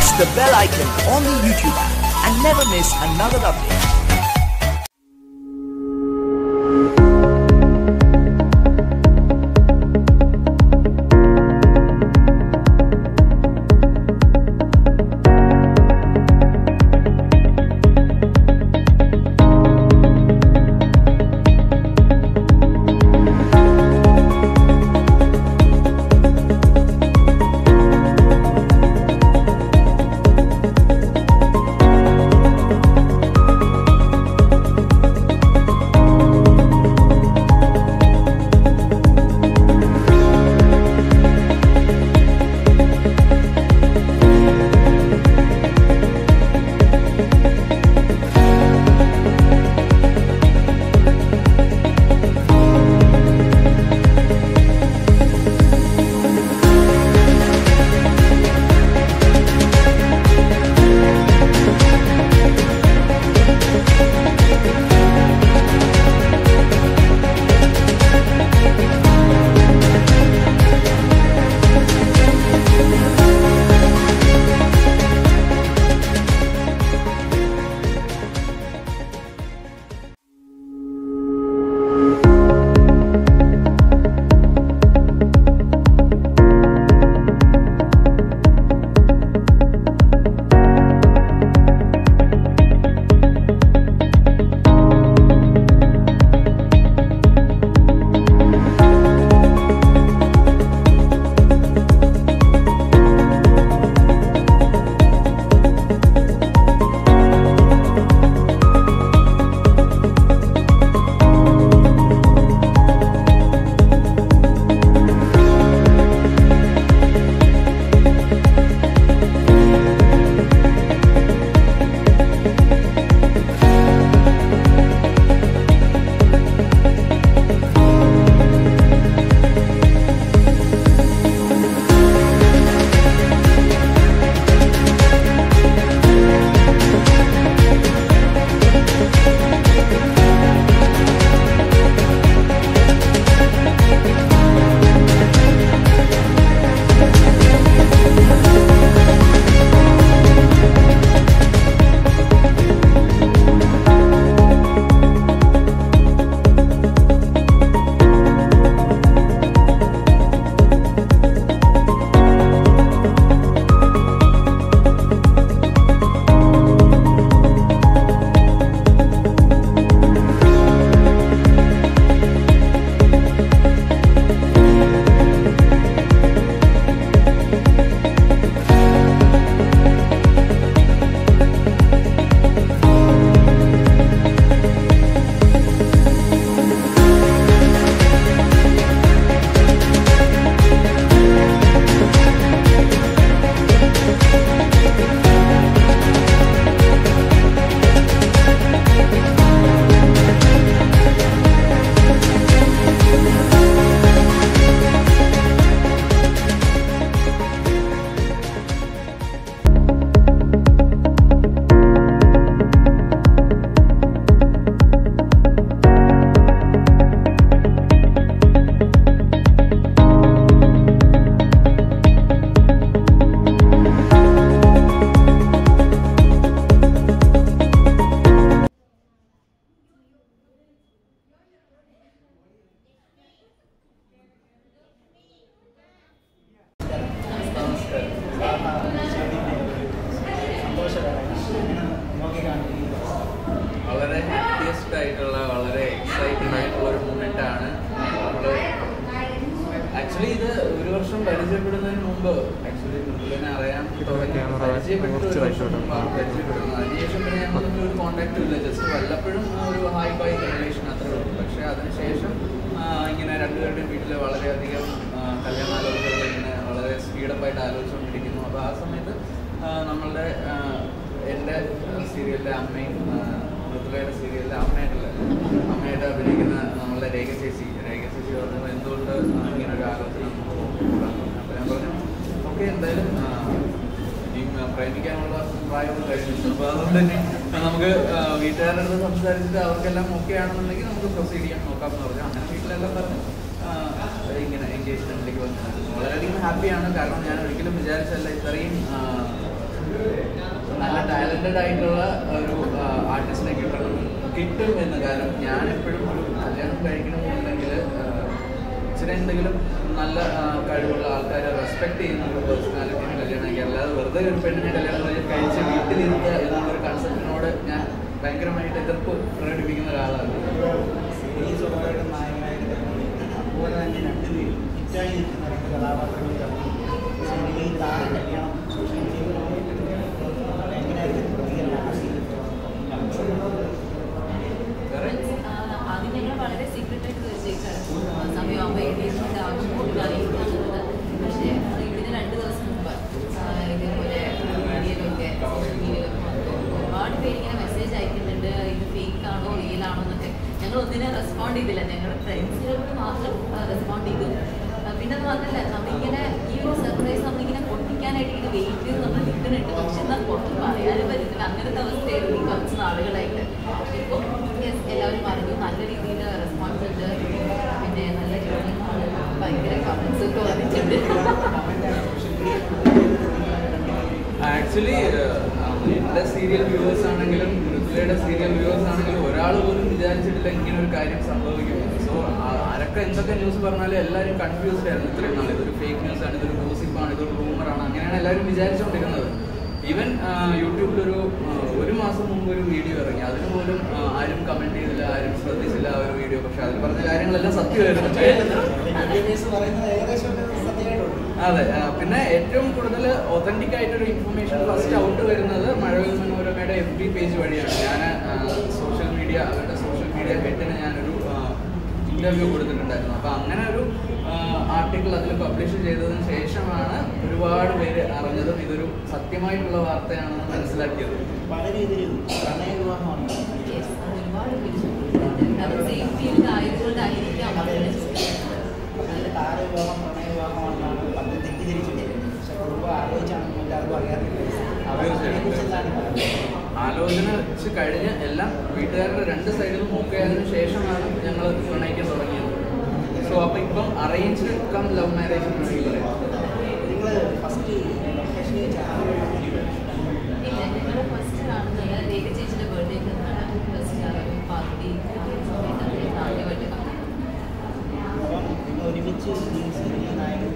press the bell icon on the YouTube app and never miss another update. വളരെ happiest ആയിട്ടുള്ള വളരെ exciting ആയിട്ടുള്ള ഒരു മൂമെന്റ് ആണ് നമ്മള് ആക്ച്വലി ഇത് ഒരു വർഷം പരിചയപ്പെടുന്നതിന് മുമ്പ് ആക്ച്വലി മൃദുലിനെ അറിയാൻ തുടങ്ങി പരിചയപ്പെട്ടു ഒരു വർഷം മുമ്പാണ് പരിചയപ്പെടുന്നത് അതിനുശേഷം പിന്നെ ഞങ്ങൾ തമ്മിൽ ഒരു കോണ്ടാക്റ്റും ഇല്ല ജസ്റ്റ് വല്ലപ്പോഴും ആ ഒരു ഹായ് ബൈ റിലേഷൻ അത്രേ ഉള്ളൂ പക്ഷേ അതിനുശേഷം ആ, ഇങ്ങനെ രണ്ടുപേരുടെയും വീട്ടിൽ വളരെയധികം ആ, കല്യാണാലോചനകൾ ഇങ്ങനെ വളരെ സ്പീഡപ്പായിട്ട് ആലോചിച്ചുകൊണ്ടിരിക്കുന്നു അപ്പോൾ ആ സമയത്ത് ആ, നമ്മളുടെ ആ, എൻ്റെ സീരിയലിലെ അമ്മയും ആ, മൃദുലയുടെ സീരിയലിലെ അമ്മയായിട്ടല്ല അമ്മയായിട്ട് അഭിനയിക്കുന്ന നമ്മളുടെ രേഖ ചേച്ചി രേഖ ചേച്ചി പറഞ്ഞത് എന്തുകൊണ്ട് ആ, ഇങ്ങനെ ഒരു ആലോചന നമുക്ക് കൂടാന്ന് പറഞ്ഞു അപ്പോൾ ഞാൻ പറഞ്ഞു ഓക്കെ എന്തായാലും ആ, ഇനിയും ആ, പ്രേമിക്കാനുള്ള പ്രായമൊന്നും കഴിഞ്ഞില്ല അപ്പോൾ അതുകൊണ്ട് തന്നെ നമുക്ക് ആ, വീട്ടുകാരുടെ അടുത്ത് സംസാരിച്ചിട്ട് അവർക്കെല്ലാം ഓക്കെ ആണെന്നുണ്ടെങ്കിൽ നമുക്ക് പ്രൊസീഡ് ചെയ്യാൻ നോക്കാമെന്ന് പറഞ്ഞു അങ്ങനെ വീട്ടിലെല്ലാം പറഞ്ഞു ആ, ഇങ്ങനെ എൻഗേജ്മെന്റിലേക്ക് വന്നത് വളരെയധികം ഹാപ്പിയാണ് കാരണം ഞാൻ ഒരിക്കലും വിചാരിച്ചല്ല ഇത്രയും ആ, നല്ല ടാലന്റഡ് ആയിട്ടുള്ള ഒരു ആർട്ടിസ്റ്റിനെ കിട്ടണം കിട്ടും എന്ന് കാരണം ഞാൻ എപ്പോഴും ഒരു കല്യാണം കഴിക്കണമെന്നുണ്ടെങ്കിൽ ഇച്ചിരി എന്തെങ്കിലും നല്ല ആ, കഴിവുള്ള ആൾക്കാരെ റെസ്പെക്ട് ചെയ്യുന്ന ഒരു പേഴ്സണാലിറ്റിനെ കല്യാണം കഴിക്കുക അല്ലാതെ വെറുതെ ഒരു പെണ്ണിനെ കല്യാണം കഴിച്ച് കഴിച്ച് വീട്ടിലിരുത്തുക എന്നുള്ളൊരു കൺസെപ്റ്റിനോട് ഞാൻ ഭയങ്കരമായിട്ട് എതിർപ്പ് പ്രകടിപ്പിക്കുന്ന ഒരാളാണ് ഈ സ്വാഭാവികം നായകനായിട്ട് അതുപോലെ തന്നെ രണ്ടുപേരും ഹിറ്റായി നിൽക്കുന്ന രണ്ട് കഥാപാത്രങ്ങൾ തമ്മിൽ സിനിമയിൽ താഴെ കല്യാണം സോഷ്യൽ മീഡിയയിൽ എങ്ങനെയായിരിക്കും പ്രതികരണം ആ scene? വേറെ ആദ്യം ഞങ്ങൾ വളരെ സീക്രട്ട് ആയിട്ട് വെച്ചേക്കാണ് സമയമാകുമ്പോൾ എഴുതിയിരുന്നിട്ട് ആവശ്യം അറിയിക്കുന്നത് പക്ഷേ ഇതിന് രണ്ട് ദിവസം മുമ്പ് ആ, ഇതേപോലെ മീഡിയയിലൊക്കെ സോഷ്യൽ മീഡിയയിലൊക്കെ വന്നു ഒരുപാട് പേര് ഇങ്ങനെ മെസ്സേജ് അയക്കുന്നുണ്ട് ഇത് ഫേക്ക് ആണോ റിയൽ ആണോ എന്നൊക്കെ ഞങ്ങൾ ഒന്നിനെ റെസ്പോണ്ട് ചെയ്തില്ല ഞങ്ങളുടെ ഫ്രണ്ട്സുകൾക്ക് മാത്രം റെസ്പോണ്ട് ചെയ്തു ആ, പിന്നെ അത് മാത്രമല്ല നമ്മളിങ്ങനെ ഈ ഒരു സർപ്രൈസ് നമ്മളിങ്ങനെ പൊട്ടിക്കാനായിട്ട് ഇങ്ങനെ വെയിറ്റ് ചെയ്ത് നമ്മൾ നിൽക്കുന്നുണ്ട് പക്ഷെ എന്നാൽ പുറത്ത് പറയാനും പറ്റുന്നില്ല അങ്ങനത്തെ അവസ്ഥയായിരുന്നു ഈ കുറച്ച് നാളുകളായിട്ട് ഇപ്പോൾ yes, എല്ലാവരും പറഞ്ഞു നല്ല രീതിയിൽ റെസ്പോൺസ് ഉണ്ട് പിന്നെ നല്ല രീതിയിൽ ഭയങ്കര കമൻസ് ഒക്കെ വന്നിട്ടുണ്ട് ആക്ച്വലി എന്റെ സീരിയൽ വ്യൂവേഴ്സ് ആണെങ്കിലും മൃദുലയുടെ സീരിയൽ വ്യൂവേഴ്സ് ആണെങ്കിലും ഒരാൾ പോലും വിചാരിച്ചിട്ടില്ല ഇങ്ങനെ ഒരു കാര്യം സംഭവിക്കും സോ ആരൊക്കെ എന്തൊക്കെ ന്യൂസ് പറഞ്ഞാലും എല്ലാവരും കൺഫ്യൂസ്ഡ് ആയിരുന്നു ഇത്രയും നാൾ ഇതൊരു ഫേക്ക് ന്യൂസ് ആണ് ഇതൊരു ഗോസിപ്പാണ് ഇതൊരു റൂമറാണ് അങ്ങനെയാണ് എല്ലാവരും വിചാരിച്ചുകൊണ്ടിരുന്നത് ഈവൻ യൂട്യൂബിലൊരു ആ, ഒരു മാസം മുമ്പ് ഒരു വീഡിയോ ഇറങ്ങി അതിന് പോലും ആ, ആരും കമന്റ് ചെയ്തില്ല ആരും ശ്രദ്ധിച്ചില്ല ആ ഒരു വീഡിയോ പക്ഷെ അതിൽ പറഞ്ഞ കാര്യങ്ങളെല്ലാം സത്യമായിരുന്നു വിദ്യാഭ്യാസം പറയുന്നത് ഏകദേശം ഒരു സത്യമായിട്ടുണ്ട് അതെ ആ, പിന്നെ ഏറ്റവും കൂടുതൽ ഒതന്റിക് ആയിട്ടൊരു ഇൻഫർമേഷൻ ഫസ്റ്റ് ഔട്ട് വരുന്നത് മഴവിൽ മനോരമയുടെ എഫ് ബി പേജ് വഴിയാണ് ഞാൻ സോഷ്യൽ മീഡിയ അവരുടെ സോഷ്യൽ മീഡിയ ഹെഡിന് ഞാനൊരു ഇന്റർവ്യൂ കൊടുത്തിട്ടുണ്ടായിരുന്നു അപ്പൊ അങ്ങനെ ഒരു ആർട്ടിക്കിൾ അതിൽ പബ്ലിഷ് ചെയ്തതിന് ശേഷമാണ് ഒരുപാട് പേര് അറിഞ്ഞതും ഇതൊരു സത്യമായിട്ടുള്ള വാർത്തയാണെന്ന് മനസ്സിലാക്കിയത് പല രീതിയിലും പ്രണയ വിവാഹമാണ് Yes, അത് ഒരുപാട് പേര് ചോദിക്കുന്നുണ്ട്. അത് സെയിം ഫീൽഡ് ആയതുകൊണ്ടായിരിക്കാം അങ്ങനെ ചോദിക്കുന്നത്. അതിൽ താരവിവാഹം പ്രണയ വിവാഹമാണെന്നാണ് പണ്ട് തെറ്റിദ്ധരിച്ചത് പക്ഷെ കുടുംബം ആലോചിച്ചാണെന്ന് എല്ലാവർക്കും അറിയാത്തില്ല അതിനെക്കുറിച്ച് എന്താണ് പറയുന്നത് ആലോചന വെച്ച് കഴിഞ്ഞ് എല്ലാം വീട്ടുകാരുടെ രണ്ട് സൈഡിലും നോക്കിയതിനു ശേഷമാണ് ഞങ്ങൾ പ്രണയിക്കാൻ തുടങ്ങിയത് സോ അപ്പൊ ഇപ്പം അറേഞ്ച്ഡ് കം ലവ് മാരേജ് എന്ന് വേണമെങ്കിൽ പറയാം നിങ്ങൾ ഫസ്റ്റ് ലൊക്കേഷൻ ഇല്ല, ഞങ്ങള് first കാണുന്നത് രേഖ ചേച്ചിയുടെ birthday ക്ക് ആണ് first ആ ഒരു party ആ ഒരു സമയത്താണ് ഞങ്ങൾ ആദ്യമായിട്ട് കാണുന്നത്. അപ്പം നിങ്ങൾ ഒരുമിച്ച് ഈ സീരിയൽ നായകൻ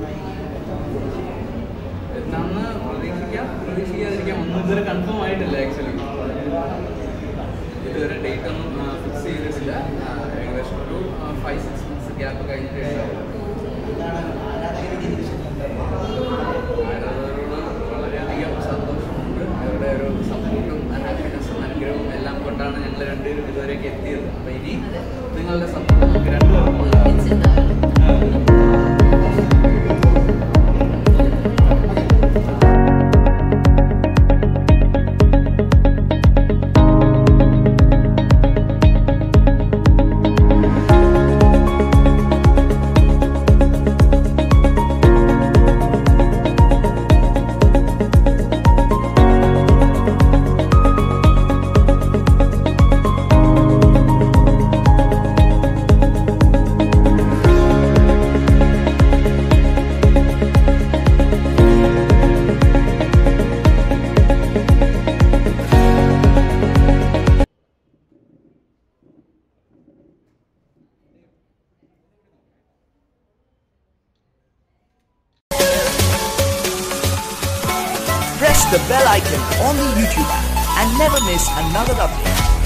എന്നാന്ന് പ്രതീക്ഷിക്കാം പ്രതീക്ഷിക്കാതിരിക്കാം ഒന്നും ഇതുവരെ കൺഫേം ആയിട്ടില്ല ആക്ച്വലി ഇതുവരെ ഡേറ്റ് ഒന്നും ഫിക്സ് ചെയ്തിട്ടില്ല ആ, ഏകദേശം ഒരു ഫൈവ് സിക്സ് മന്ത്സ് ഗ്യാപ്പ് കഴിഞ്ഞിട്ടേ ഉണ്ടാവുള്ളൂ എന്താണ് ആരാധകരുടെ നിരീക്ഷണം ആരാധകരോട് വളരെയധികം സന്തോഷമുണ്ട് അവരുടെ ഒരു സപ്പോർട്ടും ഹാപ്പിനെസ്സും അനുഗ്രഹവും എല്ലാം കൊണ്ടാണ് ഞങ്ങൾ രണ്ടുപേരും ഇതുവരെയൊക്കെ എത്തിയത് അപ്പൊ ഇനി നിങ്ങളുടെ സപ്പോർട്ട് നമുക്ക് രണ്ടുപേർക്കും ഉണ്ടാവും. ഒരുമിച്ചുണ്ടാവണം. Press the bell icon on the YouTube app and never miss another update.